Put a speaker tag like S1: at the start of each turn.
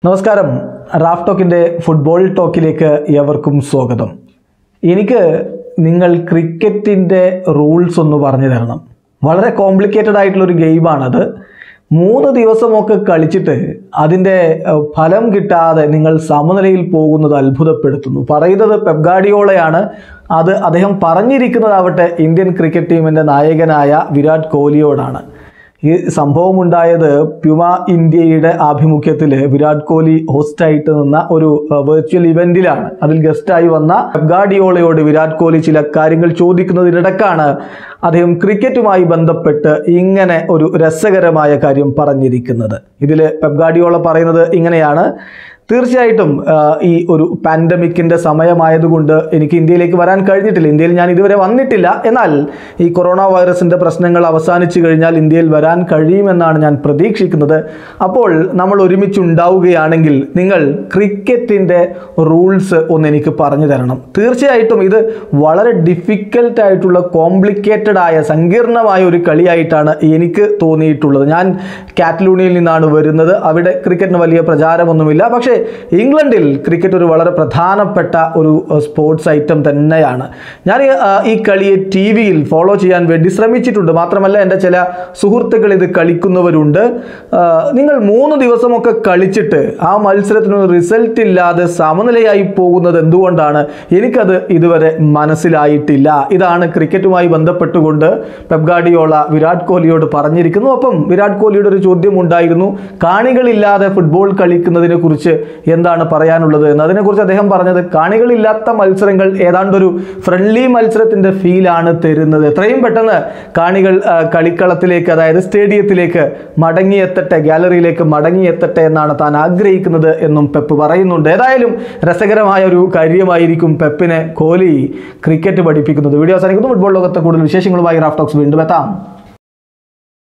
S1: നമസ്കാരം Raf ടോക്കിൻ്റെ football ടോക്കിലേക്ക് ഏവർക്കും സ്വാഗതം എനിക്ക് നിങ്ങൾ ക്രിക്കറ്റിൻ്റെ റൂൾസ് ഒന്ന് പറഞ്ഞു തരണം വളരെ കോംപ്ലിക്കേറ്റഡ് ആയിട്ടുള്ള ഒരു ഗെയിമാണത് മൂന്ന് ദിവസമൊക്കെ കളിച്ചിട്ട് അതിൻ്റെ ഏഹ്, ഫലം കിട്ടാതെ നിങ്ങൾ സമനിലയിൽ പോകുന്നത് അത്ഭുതപ്പെടുത്തുന്നു പറയുന്നത് പെപ്ഗാഡിയോളയാണ് അത് അദ്ദേഹം പറഞ്ഞിരിക്കുന്നതാവട്ടെ ഇന്ത്യൻ ക്രിക്കറ്റ് ടീമിൻ്റെ നായകനായ വിരാട് കോഹ്ലിയോടാണ് ഈ സംഭവം ഉണ്ടായത് പ്യുമ ഇന്ത്യയുടെ ആഭിമുഖ്യത്തിൽ വിരാട് കോഹ്ലി ഹോസ്റ്റായിട്ട് നിന്ന ഒരു വെർച്വൽ ഇവന്റിലാണ് അതിൽ ഗസ്റ്റായി വന്ന ഗാഡിയോളയോട് വിരാട് കോഹ്ലി ചില കാര്യങ്ങൾ ചോദിക്കുന്നതിനിടക്കാണ് അദ്ദേഹം ക്രിക്കറ്റുമായി ബന്ധപ്പെട്ട് ഇങ്ങനെ ഒരു രസകരമായ കാര്യം പറഞ്ഞിരിക്കുന്നത് ഇതിൽ പെബ്ഗാഡിയോള പറയുന്നത് ഇങ്ങനെയാണ് തീർച്ചയായിട്ടും ആ, ഈ ഒരു പാൻഡമിക്കിൻ്റെ സമയമായതുകൊണ്ട് എനിക്ക് ഇന്ത്യയിലേക്ക് വരാൻ കഴിഞ്ഞിട്ടില്ല ഇന്ത്യയിൽ ഞാൻ ഇതുവരെ വന്നിട്ടില്ല എന്നാൽ ഈ കൊറോണ വൈറസിൻ്റെ പ്രശ്നങ്ങൾ അവസാനിച്ചു കഴിഞ്ഞാൽ ഇന്ത്യയിൽ വരാൻ കഴിയുമെന്നാണ് ഞാൻ പ്രതീക്ഷിക്കുന്നത് അപ്പോൾ നമ്മൾ ഒരുമിച്ചുണ്ടാവുകയാണെങ്കിൽ നിങ്ങൾ ക്രിക്കറ്റിൻ്റെ റൂൾസ് ഒന്ന് എനിക്ക് പറഞ്ഞു തരണം തീർച്ചയായിട്ടും ഇത് വളരെ ഡിഫിക്കൽട്ട് ആയിട്ടുള്ള കോംപ്ലിക്കേറ്റഡ് ആയ സങ്കീർണമായ ഒരു കളിയായിട്ടാണ് എനിക്ക് തോന്നിയിട്ടുള്ളത് ഞാൻ കാറ്റലൂണിയിൽ നിന്നാണ് വരുന്നത് അവിടെ ക്രിക്കറ്റിന് വലിയ പ്രചാരമൊന്നുമില്ല പക്ഷേ ഇംഗ്ലണ്ടിൽ ക്രിക്കറ്റ് ഒരു വളരെ പ്രധാനപ്പെട്ട ഒരു സ്പോർട്സ് ഐറ്റം തന്നെയാണ് ഞാൻ ഈ, ആ, ഈ കളിയെ ടി വിയിൽ ഫോളോ ചെയ്യാൻ വേണ്ടി ശ്രമിച്ചിട്ടുണ്ട് മാത്രമല്ല എൻ്റെ ചില സുഹൃത്തുക്കൾ ഇത് കളിക്കുന്നവരുണ്ട് ആ, നിങ്ങൾ മൂന്ന് ദിവസമൊക്കെ കളിച്ചിട്ട് ആ മത്സരത്തിന് റിസൾട്ട് ഇല്ലാതെ സമനിലയായി പോകുന്നത് എന്തുകൊണ്ടാണ് എനിക്കത് ഇതുവരെ മനസ്സിലായിട്ടില്ല ഇതാണ് ക്രിക്കറ്റുമായി ബന്ധപ്പെട്ടുകൊണ്ട് പെപ്ഗാഡിയോള വിരാട് കോഹ്ലിയോട് പറഞ്ഞിരിക്കുന്നു ഒപ്പം വിരാട് കോഹ്ലിയുടെ ഒരു ചോദ്യം ഉണ്ടായിരുന്നു കാണികളില്ലാതെ ഫുട്ബോൾ കളിക്കുന്നതിനെ കുറിച്ച് എന്താണ് പറയാനുള്ളത് എന്ന് അതിനെക്കുറിച്ച് അദ്ദേഹം പറഞ്ഞത് കാണികളില്ലാത്ത മത്സരങ്ങൾ ഏതാണ്ടൊരു ഫ്രണ്ട്ലി മത്സരത്തിന്റെ ഫീലാണ് തരുന്നത് എത്രയും പെട്ടെന്ന് കാണികൾ ആ, കളിക്കളത്തിലേക്ക് അതായത് സ്റ്റേഡിയത്തിലേക്ക് മടങ്ങിയെത്തട്ടെ ഗാലറിയിലേക്ക് മടങ്ങിയെത്തട്ടെ എന്നാണ് താൻ ആഗ്രഹിക്കുന്നത് എന്നും പെപ്പ് പറയുന്നുണ്ട് ഏതായാലും രസകരമായ ഒരു കാര്യമായിരിക്കും പെപ്പിനെ കോഹ്ലി ക്രിക്കറ്റ് പഠിപ്പിക്കുന്നത് വീഡിയോ അവസാനിക്കുന്നു ഫുട്ബോൾ ലോകത്തെ കൂടുതൽ വിശേഷങ്ങളുമായി റാഫ്റ്റോക്സ് വീണ്ടും എത്താം